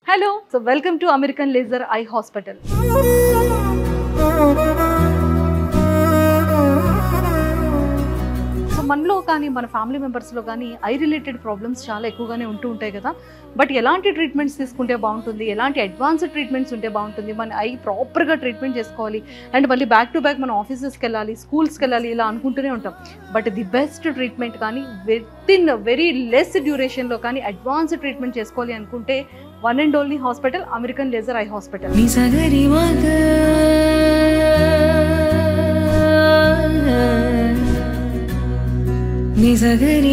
Hello so welcome to American laser eye hospital so మనలో కానీ మన ఫ్యామిలీ మెంబర్స్లో కానీ ఐ రిలేటెడ్ ప్రాబ్లమ్స్ చాలా ఎక్కువగానే ఉంటూ ఉంటాయి కదా బట్ ఎలాంటి ట్రీట్మెంట్స్ తీసుకుంటే బాగుంటుంది ఎలాంటి అడ్వాన్స్డ్ ట్రీట్మెంట్స్ ఉంటే బాగుంటుంది మన ఐ ప్రాపర్గా ట్రీట్మెంట్ చేసుకోవాలి అండ్ మళ్ళీ బ్యాక్ టు బ్యాక్ మన ఆఫీసెస్కి వెళ్ళాలి స్కూల్స్కి వెళ్ళాలి ఇలా అనుకుంటూనే ఉంటాం బట్ ది బెస్ట్ ట్రీట్మెంట్ కానీ విత్ ఇన్ వెరీ లెస్ డ్యూరేషన్లో కానీ అడ్వాన్స్డ్ ట్రీట్మెంట్ చేసుకోవాలి అనుకుంటే one and only hospital American laser eye hospital నిసగరి మగ నిసగరి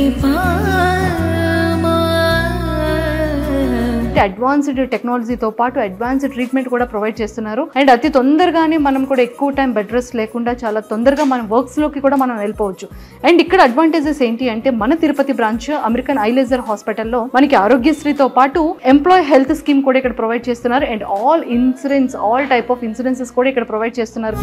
అడ్వాన్స్డ్ టెక్నాలజీతో పాటు అడ్వాన్స్డ్ ట్రీట్మెంట్ కూడా ప్రొవైడ్ చేస్తున్నారు అండ్ అతి తొందరగానే మనం కూడా ఎక్కువ టైం బెడ్ రెస్ట్ లేకుండా చాలా తొందరగా మన వర్క్స్లోకి కూడా మనం వెళ్ళిపోవచ్చు అండ్ ఇక్కడ అడ్వాంటేజెస్ ఏంటి అంటే మన తిరుపతి బ్రాంచ్ అమెరికన్ ఐలేజర్ హాస్పిటల్లో మనకి ఆరోగ్యశ్రీతో పాటు ఎంప్లాయ్ హెల్త్ స్కీమ్ కూడా ఇక్కడ ప్రొవైడ్ చేస్తున్నారు and all insurance all type of insurances కూడా ఇక్కడ ప్రొవైడ్ చేస్తున్నారు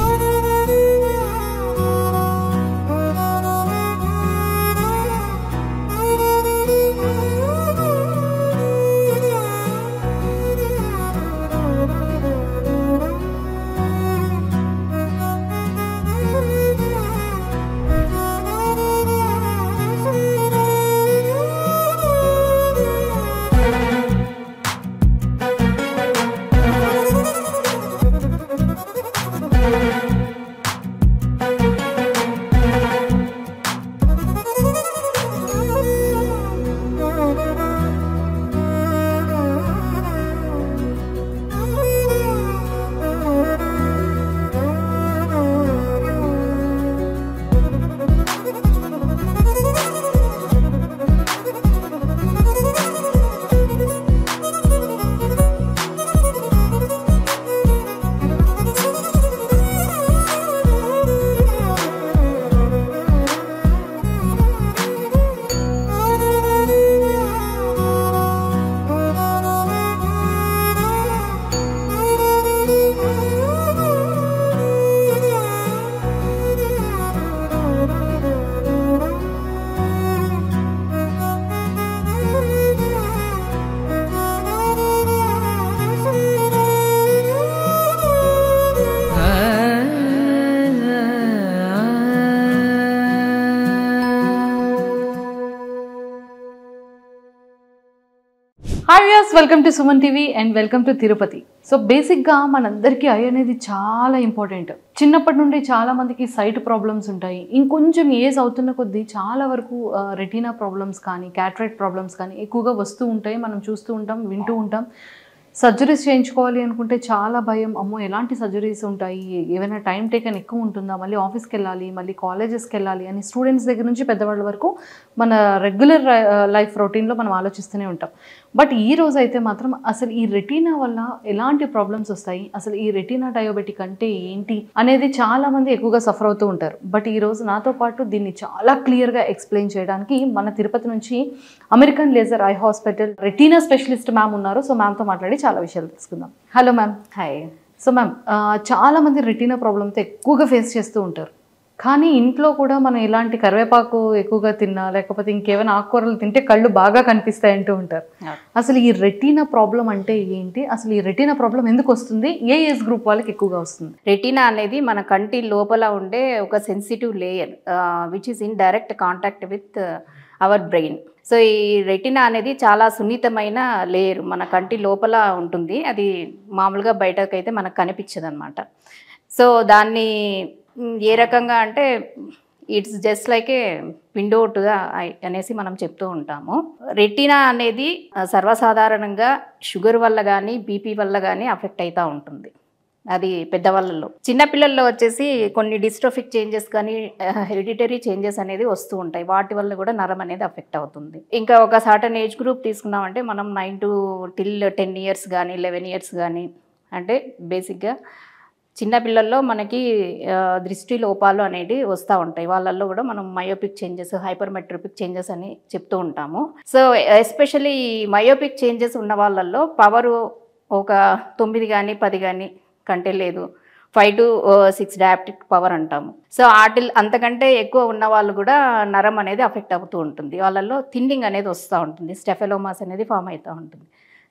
hi Vyas welcome to Suman TV and welcome to Tirupati so బేసిక్గా మనందరికీ ఐ అనేది చాలా ఇంపార్టెంట్ చిన్నప్పటి నుండి చాలా మందికి సైట్ ప్రాబ్లమ్స్ ఉంటాయి ఇంకొంచెం ఏజ్ అవుతున్న కొద్దీ చాలా వరకు రెటీనా ప్రాబ్లమ్స్ కానీ క్యాట్రైట్ ప్రాబ్లమ్స్ కానీ ఎక్కువగా వస్తూ ఉంటాయి మనం చూస్తూ ఉంటాం వింటూ ఉంటాం సర్జరీస్ చేయించుకోవాలి అనుకుంటే చాలా భయం అమ్మో ఎలాంటి సర్జరీస్ ఉంటాయి ఏమైనా టైం టేకన్ ఎక్కువ ఉంటుందా మళ్ళీ ఆఫీస్కి వెళ్ళాలి మళ్ళీ కాలేజెస్కి వెళ్ళాలి అని స్టూడెంట్స్ దగ్గర నుంచి పెద్దవాళ్ళ వరకు మన రెగ్యులర్ లైఫ్ రొటీన్లో మనం ఆలోచిస్తూనే ఉంటాం బట్ ఈ రోజు అయితే మాత్రం అసలు ఈ రెటీనా వల్ల ఎలాంటి ప్రాబ్లమ్స్ వస్తాయి అసలు ఈ రెటీనా డయాబెటిక్ అంటే ఏంటి అనేది చాలా మంది ఎక్కువగా సఫర్ అవుతూ ఉంటారు బట్ ఈ రోజు నాతో పాటు దీన్ని చాలా క్లియర్గా ఎక్స్ప్లెయిన్ చేయడానికి మన తిరుపతి నుంచి American laser eye hospital retina specialist ma'am ఉన్నారు సో మ్యామ్తో మాట్లాడి చాలా విషయాలు తెలుసుకుందాం hello ma'am hi so ma'am ఆ, చాలా మంది రెటీనా ప్రాబ్లంతో ఎక్కువగా ఫేస్ చేస్తూ ఉంటారు కానీ ఇంట్లో కూడా మనం ఇలాంటి కరివేపాకు ఎక్కువగా తిన్నా లేకపోతే ఇంకేమైనా ఆకుకూరలు తింటే కళ్ళు బాగా కనిపిస్తాయి అంటూ ఉంటారు అసలు ఈ రెటీనా ప్రాబ్లం అంటే ఏంటి అసలు ఈ రెటీనా ప్రాబ్లం ఎందుకు వస్తుంది ఏ ఏజ్ గ్రూప్ వాళ్ళకి ఎక్కువగా వస్తుంది రెటీనా అనేది మన కంటి లోపల ఉండే ఒక sensitive layer which is in direct contact with our brain so ఈ రెటినా అనేది చాలా సున్నితమైన లేయర్ మన కంటి లోపల ఉంటుంది అది మామూలుగా బయటకైతే మనకు కనిపించదు అనమాట సో దాన్ని మ్, ఏ రకంగా అంటే it's just like a window to the eye అనేసి మనం చెప్తూ ఉంటాము రెటినా అనేది ఆ, సర్వసాధారణంగా షుగర్ వల్ల కానీ బీపీ వల్ల కానీ అఫెక్ట్ అవుతూ ఉంటుంది అది పెద్దవాళ్ళలో చిన్నపిల్లల్లో వచ్చేసి కొన్ని డిస్ట్రోఫిక్ చేంజెస్ కానీ హెరిడిటరీ చేంజెస్ అనేది వస్తూ ఉంటాయి వాటి వల్ల కూడా నరం అనేది అఫెక్ట్ అవుతుంది ఇంకా ఒక సర్టన్ ఏజ్ గ్రూప్ తీసుకున్నామంటే మనం nine to till ten years కానీ లెవెన్ ఇయర్స్ కానీ అంటే బేసిక్గా చిన్నపిల్లల్లో మనకి ఆ, దృష్టి లోపాలు అనేవి వస్తూ ఉంటాయి వాళ్ళల్లో కూడా మనం మయోపిక్ చేంజెస్ హైపర్మెట్రోపిక్ చేంజెస్ అని చెప్తూ ఉంటాము సో ఎస్పెషల్లీ మయోపిక్ చేంజెస్ ఉన్న వాళ్ళల్లో పవరు ఒక తొమ్మిది కానీ పది కానీ కంటే లేదు five to six dioptric power అంటాము సో ఆటిల్ అంతకంటే ఎక్కువ ఉన్న వాళ్ళు కూడా నరం అనేది అఫెక్ట్ అవుతూ ఉంటుంది వాళ్ళల్లో థిన్నింగ్ అనేది వస్తూ ఉంటుంది స్టెఫెలోమాస్ అనేది ఫామ్ అవుతూ ఉంటుంది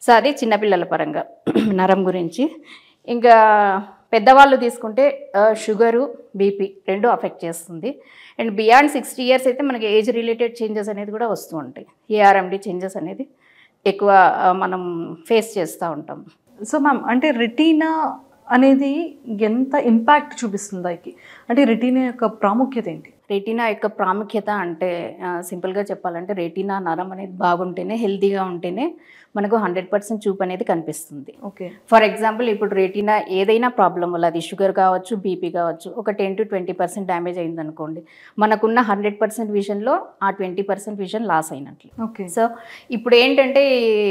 సో అది చిన్నపిల్లల పరంగా నరం గురించి ఇంకా పెద్దవాళ్ళు తీసుకుంటే షుగరు బీపీ రెండు అఫెక్ట్ చేస్తుంది అండ్ బియాండ్ సిక్స్టీ ఇయర్స్ అయితే మనకి ఏజ్ రిలేటెడ్ చేంజెస్ అనేది కూడా వస్తూ ఉంటాయి ఏఆర్ఎండి చేంజెస్ అనేది ఎక్కువ ఆ, మనం ఫేస్ చేస్తూ ఉంటాం సో మ్యామ్ అంటే రెటీనా అనేది ఎంత ఇంపాక్ట్ చూపిస్తుంది దానికి అంటే రెటీనా యొక్క ప్రాముఖ్యత ఏంటి రెటీనా యొక్క ప్రాముఖ్యత అంటే ఆ, సింపుల్గా చెప్పాలంటే రెటీనా నరం అనేది బాగుంటేనే హెల్తీగా ఉంటేనే మనకు హండ్రెడ్ పర్సెంట్ చూపు అనేది కనిపిస్తుంది ఓకే ఫర్ ఎగ్జాంపుల్ ఇప్పుడు రెటీనా ఏదైనా ప్రాబ్లం వల్ల అది షుగర్ కావచ్చు బీపీ కావచ్చు ఒక ten to twenty percent damage అయిందనుకోండి మనకున్న హండ్రెడ్ పర్సెంట్ విజన్లో ఆ ట్వంటీ పర్సెంట్ విజన్ లాస్ అయినట్లు ఓకే సో ఇప్పుడు ఏంటంటే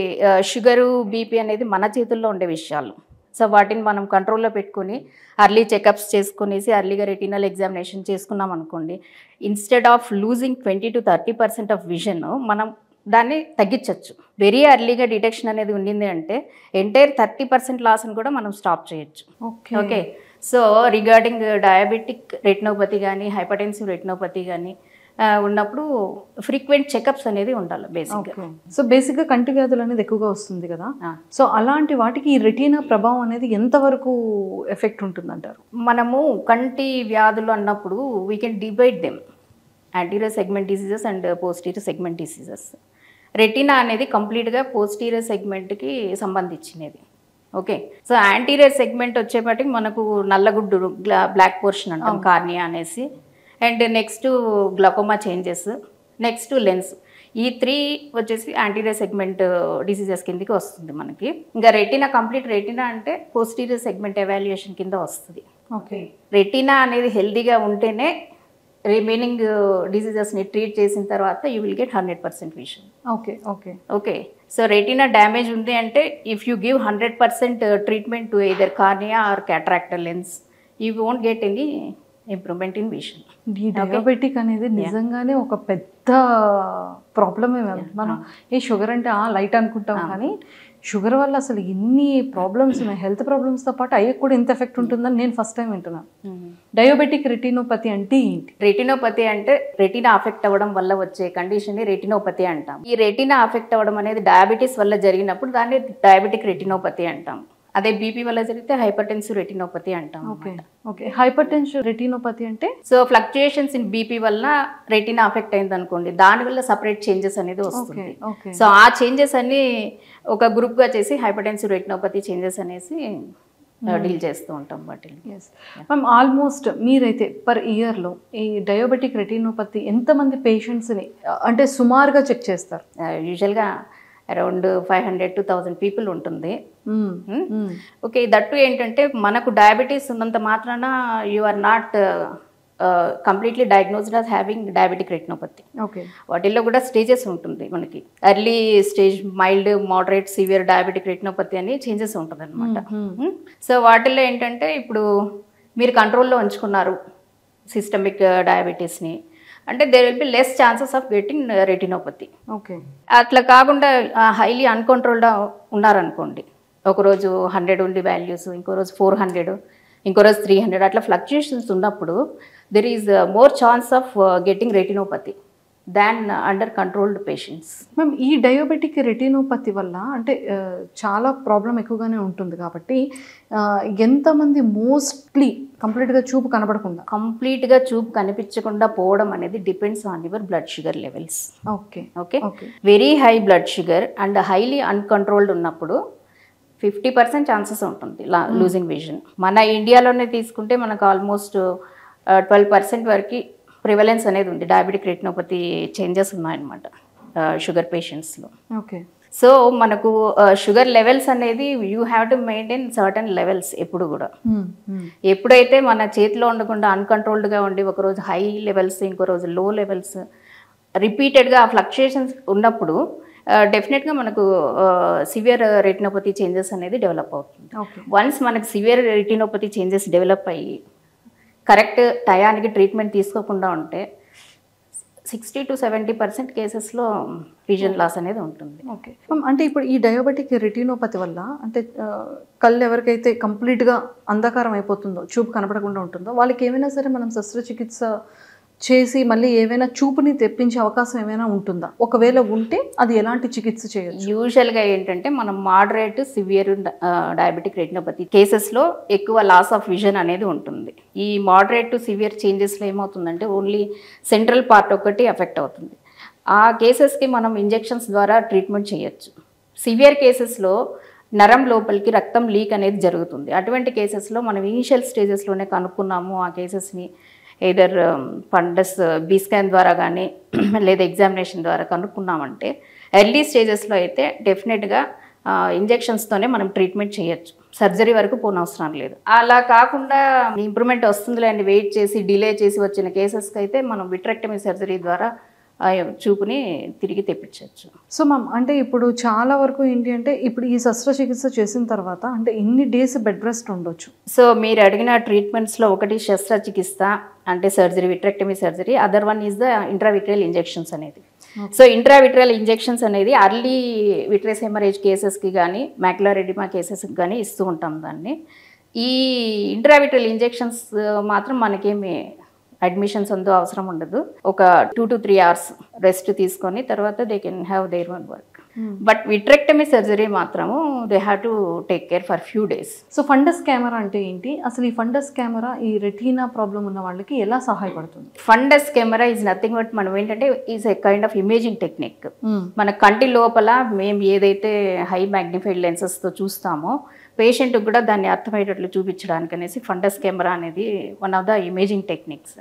షుగరు బీపీ అనేది మన చేతుల్లో ఉండే విషయాలు సో వాటిని మనం కంట్రోల్లో పెట్టుకొని అర్లీ చెకప్స్ చేసుకునేసి అర్లీగా రెటినల్ ఎగ్జామినేషన్ చేసుకున్నాం అనుకోండి instead of losing twenty to thirty percent of vision మనం దాన్ని తగ్గించవచ్చు వెరీ అర్లీగా డిటెక్షన్ అనేది ఉండింది అంటే ఎంటైర్ థర్టీ పర్సెంట్ లాస్ని కూడా మనం స్టాప్ చేయొచ్చు okay okay so regarding diabetic retinopathy కానీ హైపర్టెన్సివ్ రెటినోపతి కానీ ఉన్నప్పుడు ఫ్రీక్వెంట్ చెకప్స్ అనేది ఉండాలి బేసిక్గా ఓకే సో బేసిక్గా కంటి వ్యాధులు అనేది ఎక్కువగా వస్తుంది కదా సో అలాంటి వాటికి ఈ రెటీనా ప్రభావం అనేది ఎంతవరకు ఎఫెక్ట్ ఉంటుందంటారు మనము కంటి వ్యాధులు అన్నప్పుడు we can divide them anterior segment diseases and posterior segment diseases retina అనేది కంప్లీట్గా పోస్టీరియర్ సెగ్మెంట్కి సంబంధించినది ఓకే సో యాంటీరియర్ సెగ్మెంట్ వచ్చేపటికి మనకు నల్లగుడ్డు బ్లాక్ పోర్షన్ అంటాం కార్నియా అనేసి and next glaucoma changes next lens ఈ త్రీ వచ్చేసి యాంటీరియర్ సెగ్మెంట్ డిసీజెస్ కిందకి వస్తుంది మనకి ఇంకా రెటినా కంప్లీట్ రెటినా అంటే పోస్టీరియర్ సెగ్మెంట్ ఎవాల్యుయేషన్ కింద వస్తుంది ఓకే రెటినా అనేది హెల్దీగా ఉంటేనే రిమైనింగ్ డిసీజెస్ని ట్రీట్ చేసిన తర్వాత you will get hundred percent vision okay okay okay so retina damage ఉంది అంటే if you give hundred percent treatment to either cornea or cataract lens you won't get any improvement in vision ఈ diabetic అనేది నిజంగానే ఒక పెద్ద ప్రాబ్లమే ma'am మనం ఏ sugar అంటే ఆ లైట్ అనుకుంటాం కానీ షుగర్ వల్ల అసలు ఎన్ని ప్రాబ్లమ్స్ ఉన్నాయి హెల్త్ ప్రాబ్లమ్స్తో పాటు అయ్యకు కూడా ఎంత ఎఫెక్ట్ ఉంటుందని నేను ఫస్ట్ టైం వింటున్నాను డయాబెటిక్ రెటినోపతి అంటే ఏంటి రెటినోపతి అంటే రెటినా అఫెక్ట్ అవ్వడం వల్ల వచ్చే కండిషన్ ని రెటినోపతి అంటాం ఈ రెటినా అఫెక్ట్ అవ్వడం అనేది డయాబెటీస్ వల్ల జరిగినప్పుడు దాన్ని డయాబెటిక్ రెటినోపతి అంటాం అదే బీపీ వల్ల జరిగితే హైపర్టెన్సివ్ రెటినోపతి అంటాం okay okay hypertension retinopathy అంటే సో ఫ్లక్చుయేషన్స్ ఇన్ బీపీ వల్ల రెటినా అఫెక్ట్ అయింది అనుకోండి దానివల్ల సపరేట్ చేంజెస్ అనేది ఓకే వస్తుంది ఓకే సో ఆ చేంజెస్ అన్ని ఒక గ్రూప్ గా చేసి హైపర్టెన్సివ్ రెటినోపతి చేంజెస్ అనేసి డీల్ చేస్తూ ఉంటాం వాటిని ఎస్ మ్యామ్ ఆల్మోస్ట్ మీరైతే పర్ ఇయర్లో ఈ డయాబెటిక్ రెటినోపతి ఎంతమంది పేషెంట్స్ని అంటే సుమారుగా చెక్ చేస్తారు యూజువల్గా around five hundred to thousand people ఉంటుంది మ్మ్. Hmm? మ్మ్. ఓకే దట్టు ఏంటంటే మనకు డయాబెటీస్ ఉన్నంత మాత్రాన you are not completely diagnosed as having diabetic retinopathy okay వాటిల్లో కూడా స్టేజెస్ ఉంటుంది మనకి early stage mild moderate severe diabetic retinopathy అని చేంజెస్ ఉంటుంది అనమాట సో వాటిల్లో ఏంటంటే ఇప్పుడు మీరు కంట్రోల్లో ఉంచుకున్నారు సిస్టమిక్ డయాబెటీస్ని అంటే there will be less chances of getting retinopathy okay అట్లా కాకుండా హైలీ అన్కంట్రోల్డ్ ఉన్నారనుకోండి ఒకరోజు హండ్రెడ్ ఉండి వాల్యూస్ ఇంకో రోజు ఫోర్ హండ్రెడ్ ఇంకో రోజు త్రీ హండ్రెడ్ అట్లా ఫ్లక్చుయేషన్స్ ఉన్నప్పుడు there is more chance of getting retinopathy than under controlled patients ma'am ఈ డయాబెటిక్ రెటినోపతి వల్ల అంటే ఆ, చాలా ప్రాబ్లం ఎక్కువగానే ఉంటుంది కాబట్టి ఆ, ఎంతమంది మోస్ట్లీ కంప్లీట్గా చూపు కనబడకుండా కంప్లీట్గా చూపు కనిపించకుండా పోవడం అనేది depends on your blood sugar levels okay okay okay very high blood sugar and highly uncontrolled ఉన్నప్పుడు ఫిఫ్టీ పర్సెంట్ ఛాన్సెస్ ఉంటుంది లూజింగ్ విజన్ మన ఇండియాలోనే తీసుకుంటే మనకు ఆల్మోస్ట్ ట్వెల్వ్ పర్సెంట్ వరకు ప్రివలెన్స్ అనేది ఉంది డయాబెటిక్ రెటినోపతి చేంజెస్ ఉన్నాయన్నమాట షుగర్ పేషెంట్స్లో ఓకే సో మనకు షుగర్ లెవెల్స్ అనేది you have to maintain certain levels ఎప్పుడు కూడా మ్మ్. మ్మ్. ఎప్పుడైతే మన చేతిలో ఉండకుండా అన్కంట్రోల్డ్గా ఉండి ఒకరోజు హై లెవెల్స్ ఇంకో రోజు లో లెవెల్స్ రిపీటెడ్గా ఆ ఫ్లక్చుయేషన్స్ ఉన్నప్పుడు డెఫినెట్గా మనకు సివియర్ రెటినోపతి చేంజెస్ అనేది డెవలప్ అవుతుంది ఓకే వన్స్ మనకు సివియర్ రెటినోపతి చేంజెస్ డెవలప్ అయ్యి కరెక్ట్ టయానికి ట్రీట్మెంట్ తీసుకోకుండా ఉంటే సిక్స్టీ టు సెవెంటీ పర్సెంట్ కేసెస్లో విజన్ లాస్ అనేది ఉంటుంది ఓకే మ్యామ్, అంటే ఇప్పుడు ఈ డయాబెటిక్ రెటినోపతి వల్ల అంటే ఆ, కళ్ళు ఎవరికైతే కంప్లీట్గా అంధకారం అయిపోతుందో చూపు కనపడకుండా ఉంటుందో వాళ్ళకి ఏమైనా సరే మనం శస్త్రచికిత్స చేసి మళ్ళీ ఏవైనా చూపుని తెప్పించే అవకాశం ఏమైనా ఉంటుందా ఒకవేళ ఉంటే అది ఎలాంటి చికిత్స చేయొచ్చు యూజువల్గా ఏంటంటే మనం మోడరేట్ సివియర్ డయాబెటిక్ రెటినోపతి కేసెస్లో ఎక్కువ లాస్ ఆఫ్ విజన్ అనేది ఉంటుంది ఈ మోడరేట్ టు సివియర్ చేంజెస్లో ఏమవుతుందంటే ఓన్లీ సెంట్రల్ పార్ట్ ఒకటి ఎఫెక్ట్ అవుతుంది ఆ కేసెస్కి మనం ఇంజెక్షన్స్ ద్వారా ట్రీట్మెంట్ చేయొచ్చు సివియర్ కేసెస్లో నరం లోపలికి రక్తం లీక్ అనేది జరుగుతుంది అటువంటి కేసెస్లో మనం ఇనిషియల్ స్టేజెస్లోనే కనుక్కున్నాము ఆ కేసెస్ని ఏదర్ ఫండస్ బీ స్కాన్ ద్వారా కానీ లేదా ఎగ్జామినేషన్ ద్వారా కనుక్కున్నామంటే ఎర్లీ స్టేజెస్లో అయితే డెఫినెట్గా ఇంజెక్షన్స్తోనే మనం ట్రీట్మెంట్ చేయొచ్చు సర్జరీ వరకు పోనవసరం లేదు అలా కాకుండా ఇంప్రూవ్మెంట్ వస్తుందిలే అని వెయిట్ చేసి డిలే చేసి వచ్చిన కేసెస్కి అయితే మనం విట్రెక్టమీ సర్జరీ ద్వారా ఆ చూపుని తిరిగి తెప్పించవచ్చు సో మ్యామ్ అంటే ఇప్పుడు చాలా వరకు ఏంటి అంటే ఇప్పుడు ఈ శస్త్రచికిత్స చేసిన తర్వాత అంటే ఎన్ని డేస్ బెడ్ రెస్ట్ ఉండొచ్చు సో మీరు అడిగిన ట్రీట్మెంట్స్లో ఒకటి శస్త్రచికిత్స అంటే surgery vitrectomy surgery other one is the intravitreal injections అనేది సో ఇంట్రావిట్రియల్ ఇంజెక్షన్స్ అనేది అర్లీ విట్రెస్ హెమరేజ్ కేసెస్కి కానీ మ్యాక్యులరెడిమా కేసెస్కి కానీ ఇస్తూ ఉంటాం దాన్ని ఈ ఇంట్రావిట్రియల్ ఇంజెక్షన్స్ మాత్రం మనకేమి అడ్మిషన్స్ అందు అవసరం ఉండదు ఒక two to three hours rest తీసుకొని తర్వాత they can have their one work but vitrectomy surgery మాత్రము they have to take care for few days so fundus camera అంటే ఏంటి అసలు ఈ ఫండస్ కెమెరా ఈ రెటీనా ప్రాబ్లం ఉన్న వాళ్ళకి ఎలా సహాయపడుతుంది fundus camera is nothing but మనం ఏంటంటే is a kind of imaging technique మన కంటి లోపల మేము ఏదైతే హై మ్యాగ్నిఫైడ్ లెన్సెస్తో చూస్తామో పేషెంట్కి కూడా దాన్ని అర్థమయ్యేటట్లు చూపించడానికి అనేసి ఫండస్ కెమెరా అనేది one of the imaging techniques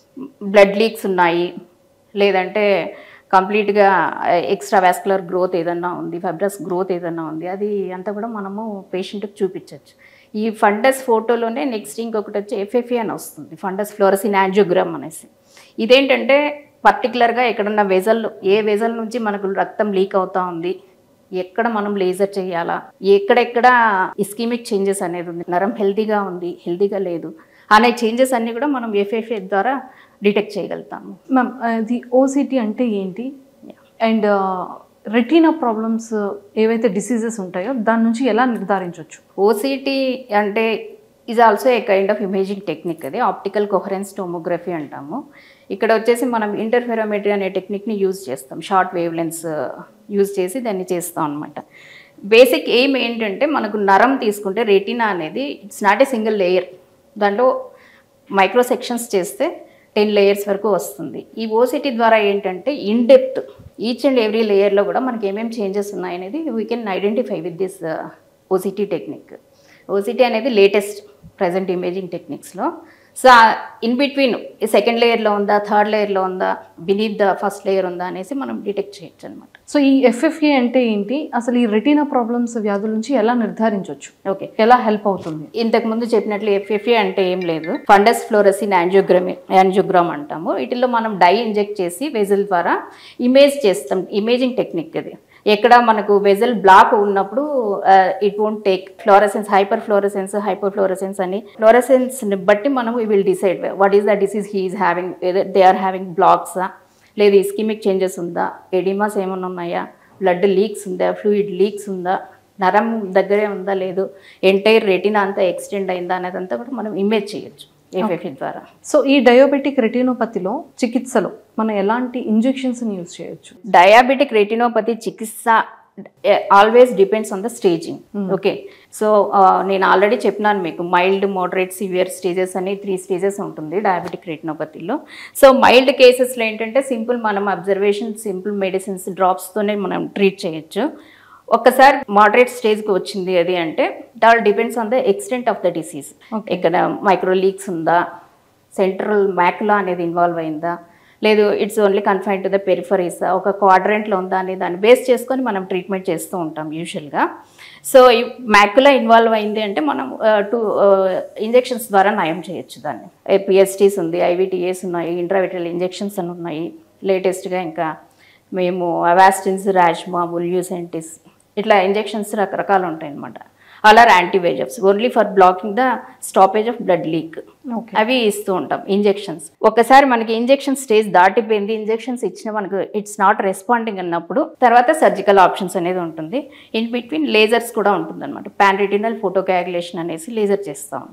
blood leaks ఉన్నాయి లేదంటే కంప్లీట్గా ఎక్స్ట్రా వాస్కులర్ గ్రోత్ ఏదన్నా ఉంది ఫైబ్రస్ గ్రోత్ ఏదన్నా ఉంది అది అంతా కూడా మనము పేషెంట్కి చూపించవచ్చు ఈ ఫండస్ ఫోటోలోనే నెక్స్ట్ ఇంకొకటి వచ్చి ఎఫ్ఎఫ్ఏ అని వస్తుంది ఫండస్ ఫ్లోరసిన్ యాంజియోగ్రామ్ అనేసి ఇదేంటంటే పర్టికులర్గా ఎక్కడన్నా వెజల్ ఏ వెజల్ నుంచి మనకు రక్తం లీక్ అవుతా ఉంది ఎక్కడ మనం లేజర్ చేయాలా ఎక్కడెక్కడ ఇస్కిమిక్ చేంజెస్ అనేది ఉంది నరం హెల్తీగా ఉంది హెల్తీగా లేదు అనే చేంజెస్ అన్నీ కూడా మనం ఎఫ్ఎఫ్ఏ ద్వారా డిటెక్ట్ చేయగలుగుతాము మ్యామ్ అది ఓసిటీ అంటే ఏంటి అండ్ రెటీనా ప్రాబ్లమ్స్ ఏవైతే డిసీజెస్ ఉంటాయో దాని నుంచి ఎలా నిర్ధారించవచ్చు ఓసిటీ అంటే is also a kind of imaging technique అది ఆప్టికల్ కొహరెన్స్ టోమోగ్రఫీ అంటాము ఇక్కడ వచ్చేసి మనం ఇంటర్ఫెరోమెట్రీ అనే టెక్నిక్ని యూజ్ చేస్తాం షార్ట్ వేవ్ లెన్స్ యూజ్ చేసి దాన్ని చేస్తాం అనమాట బేసిక్ ఎయిమ్ ఏంటంటే మనకు నరం తీసుకుంటే రెటీనా అనేది it's not a single layer దాంట్లో మైక్రో సెక్షన్స్ చేస్తే టెన్ లేయర్స్ వరకు వస్తుంది ఈ ఓసిటీ ద్వారా ఏంటంటే in depth each and every లేయర్లో కూడా మనకి ఏమేమి చేంజెస్ ఉన్నాయనేది we can identify with this OCT technique OCT అనేది లేటెస్ట్ ప్రజెంట్ ఇమేజింగ్ టెక్నిక్స్లో సో ఇన్ బిట్వీన్ సెకండ్ లేయర్లో ఉందా థర్డ్ లేయర్లో ఉందా బినీత్ ద ఫస్ట్ లేయర్ ఉందా అనేసి మనం డిటెక్ట్ చేయొచ్చు అనమాట సో ఈ ఎఫ్ఎఫ్ఏ అంటే ఏంటి అసలు ఈ రెటీనా ప్రాబ్లమ్స్ వ్యాధుల నుంచి ఎలా నిర్ధారించవచ్చు ఓకే ఎలా హెల్ప్ అవుతుంది ఇంతకు ముందు చెప్పినట్లు ఎఫ్ఎఫ్ఏ అంటే ఏం లేదు ఫండస్ ఫ్లోరసిన్ యాంజియోగ్రమీ యాంజియోగ్రామ్ అంటాము వీటిల్లో మనం డై ఇంజెక్ట్ చేసి వెజల్ ద్వారా ఇమేజ్ చేస్తాం ఇమేజింగ్ టెక్నిక్ ఇది ఎక్కడ మనకు వెజల్ బ్లాక్ ఉన్నప్పుడు it won't take fluorescence hyper fluorescence hyper fluorescence అని ఫ్లోరసెన్స్ ని బట్టి మనం we will decide what is the disease he is having they are having బ్లాక్సా లేదు ఇస్కిమిక్ చేంజెస్ ఉందా ఎడిమాస్ ఏమైనా ఉన్నాయా బ్లడ్ లీక్స్ ఉందా ఫ్లూయిడ్ లీక్స్ ఉందా నరం దగ్గరే ఉందా లేదు ఎంటైర్ రెటినా అంతా ఎక్స్టెండ్ అయిందా అనేదంతా కూడా మనం ఇమేజ్ చేయొచ్చు ఎఫ్ఎఫ్ఈ ద్వారా సో ఈ డయోబెటిక్ రెటినోపతిలో చికిత్సలో మనం ఎలాంటి ఇంజెక్షన్స్ని యూజ్ చేయొచ్చు డయాబెటిక్ రెటినోపతి చికిత్స always depends on the staging okay so నేను ఆల్రెడీ చెప్పినాను మీకు మైల్డ్ మోడరేట్ సివియర్ స్టేజెస్ అని త్రీ స్టేజెస్ ఉంటుంది డయాబెటిక్ రెటినోపతిలో సో మైల్డ్ కేసెస్లో ఏంటంటే సింపుల్ మనం అబ్జర్వేషన్ సింపుల్ మెడిసిన్స్ డ్రాప్స్తోనే మనం ట్రీట్ చేయొచ్చు ఒక్కసారి మోడరేట్ స్టేజ్కి వచ్చింది అది అంటే that'll depends on the extent of the disease ఇక్కడ మైక్రో లీక్స్ ఉందా సెంట్రల్ మ్యాకులా అనేది ఇన్వాల్వ్ అయిందా లేదు it's only confine to the peripheries ఒక క్వాడ్రెంట్లో ఉందా అని దాన్ని బేస్ చేసుకొని మనం ట్రీట్మెంట్ చేస్తూ ఉంటాం యూజువల్గా సో ఈ మ్యాకులా ఇన్వాల్వ్ అయింది అంటే మనం టూ ఇంజెక్షన్స్ ద్వారా నయం చేయొచ్చు దాన్ని పిఎస్టీస్ ఉంది ఐవిటిఏస్ ఉన్నాయి ఇంట్రావిటల్ ఇంజెక్షన్స్ అని ఉన్నాయి లేటెస్ట్గా ఇంకా మేము అవాస్టిన్స్ రాజ్మా బుల్యూసెంటిస్ ఇట్లా ఇంజెక్షన్స్ రకరకాలు ఉంటాయి అనమాట అలా antibiotics only for blocking the stoppage of blood leak okay అవి ఇస్తూ ఉంటాం ఇంజెక్షన్స్ ఒకసారి మనకి ఇంజెక్షన్ స్టేజ్ దాటిపోయింది ఇంజెక్షన్స్ ఇచ్చిన మనకు ఇట్స్ నాట్ రెస్పాండింగ్ అన్నప్పుడు తర్వాత సర్జికల్ ఆప్షన్స్ అనేది ఉంటుంది ఇన్ బిట్వీన్ లేజర్స్ కూడా ఉంటుంది అనమాట పాన్ రెటినల్ ఫోటోకాగులేషన్ అనేసి లేజర్ చేస్తూ ఉంటాం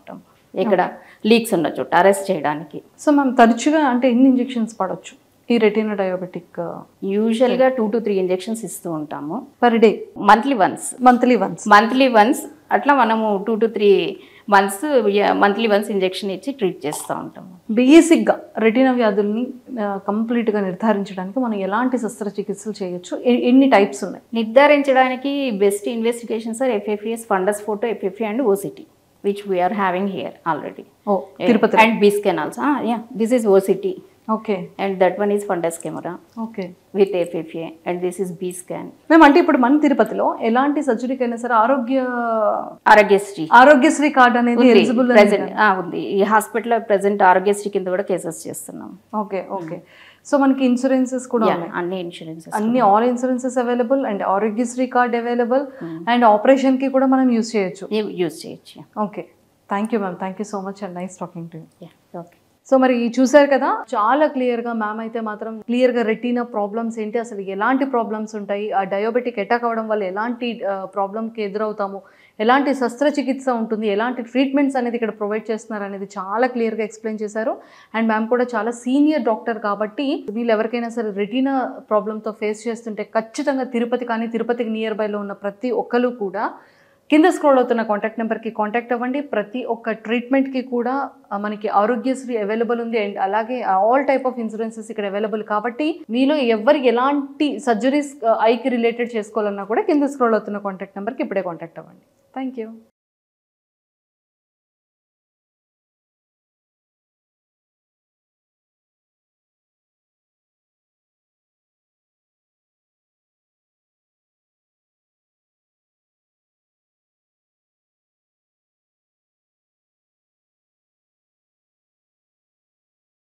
ఇక్కడ లీక్స్ ఉన్న చోట అరెస్ట్ చేయడానికి సో మనం తరచుగా అంటే ఎన్ని ఇంజెక్షన్స్ పడవచ్చు ఈ రెటీనా డయాబెటిక్ యూజువల్గా టూ టు త్రీ ఇంజెక్షన్స్ ఇస్తూ ఉంటాము per day monthly once monthly once monthly once అట్లా మనము two to three months monthly once injection ఇచ్చి ట్రీట్ చేస్తూ ఉంటాము బేసిక్గా రెటీనా వ్యాధుల్ని కంప్లీట్గా నిర్ధారించడానికి మనం ఎలాంటి శస్త్రచికిత్సలు చేయొచ్చు ఎ- ఎన్ని టైప్స్ ఉన్నాయి నిర్ధారించడానికి best investigations are FFS fundus photo FFA and OCT which we are having here already ఓ Tirupati and B scan also yeah this is OCT okay and that one is fundus camera okay with FFA and this is B scan మేము అంటే ఇప్పుడు మన తిరుపతిలో ఎలాంటి సర్జరీకి అయినా సరే ఆరోగ్య ఆరోగ్యశ్రీ ఆరోగ్యశ్రీ కార్డ్ అనేది ఎలిజిబుల్ ప్రెసెంట్ ఉంది ఈ హాస్పిటల్లో ప్రెసెంట్ ఆరోగ్యశ్రీ కింద కూడా కేసెస్ చేస్తున్నాం ఓకే ఓకే సో మనకి ఇన్సూరెన్సెస్ కూడా Yeah, ఉన్నాయి అన్ని ఇన్సూరెన్సెస్ అన్ని all insurances available and Aarogyasri card available and operation కి కూడా మనం యూస్ చేయొచ్చు యూజ్ చేయొచ్చు okay thank you ma'am thank you so much and nice talking to you okay so మరి చూసారు కదా చాలా క్లియర్గా మ్యామ్ అయితే మాత్రం క్లియర్గా రెటీనా ప్రాబ్లమ్స్ ఏంటి అసలు ఎలాంటి ప్రాబ్లమ్స్ ఉంటాయి ఆ డయాబెటిక్ అటాక్ అవ్వడం వల్ల ఎలాంటి ప్రాబ్లమ్కి ఎదురవుతాము ఎలాంటి శస్త్రచికిత్స ఉంటుంది ఎలాంటి ట్రీట్మెంట్స్ అనేది ఇక్కడ ప్రొవైడ్ చేస్తున్నారు అనేది చాలా క్లియర్గా ఎక్స్ప్లెయిన్ చేశారు అండ్ మ్యామ్ కూడా చాలా సీనియర్ డాక్టర్ కాబట్టి వీళ్ళు ఎవరికైనా సరే రెటీనా ప్రాబ్లంతో ఫేస్ చేస్తుంటే ఖచ్చితంగా తిరుపతి కానీ తిరుపతికి నియర్ బైలో ఉన్న ప్రతి ఒక్కరు కూడా కింద స్క్రోల్ అవుతున్న కాంటాక్ట్ నెంబర్కి కాంటాక్ట్ అవ్వండి ప్రతి ఒక్క ట్రీట్మెంట్కి కూడా ఆ, మనకి ఆరోగ్యశ్రీ అవైలబుల్ ఉంది అండ్ అలాగే ఆల్ టైప్ ఆఫ్ ఇన్సూరెన్సెస్ ఇక్కడ అవైలబుల్ కాబట్టి మీలో ఎవరికి ఎలాంటి సర్జరీస్ ఐకి రిలేటెడ్ చేసుకోవాలన్నా కూడా కింద స్క్రోల్ అవుతున్న కాంటాక్ట్ నెంబర్కి ఇప్పుడే కాంటాక్ట్ అవ్వండి థ్యాంక్ యూ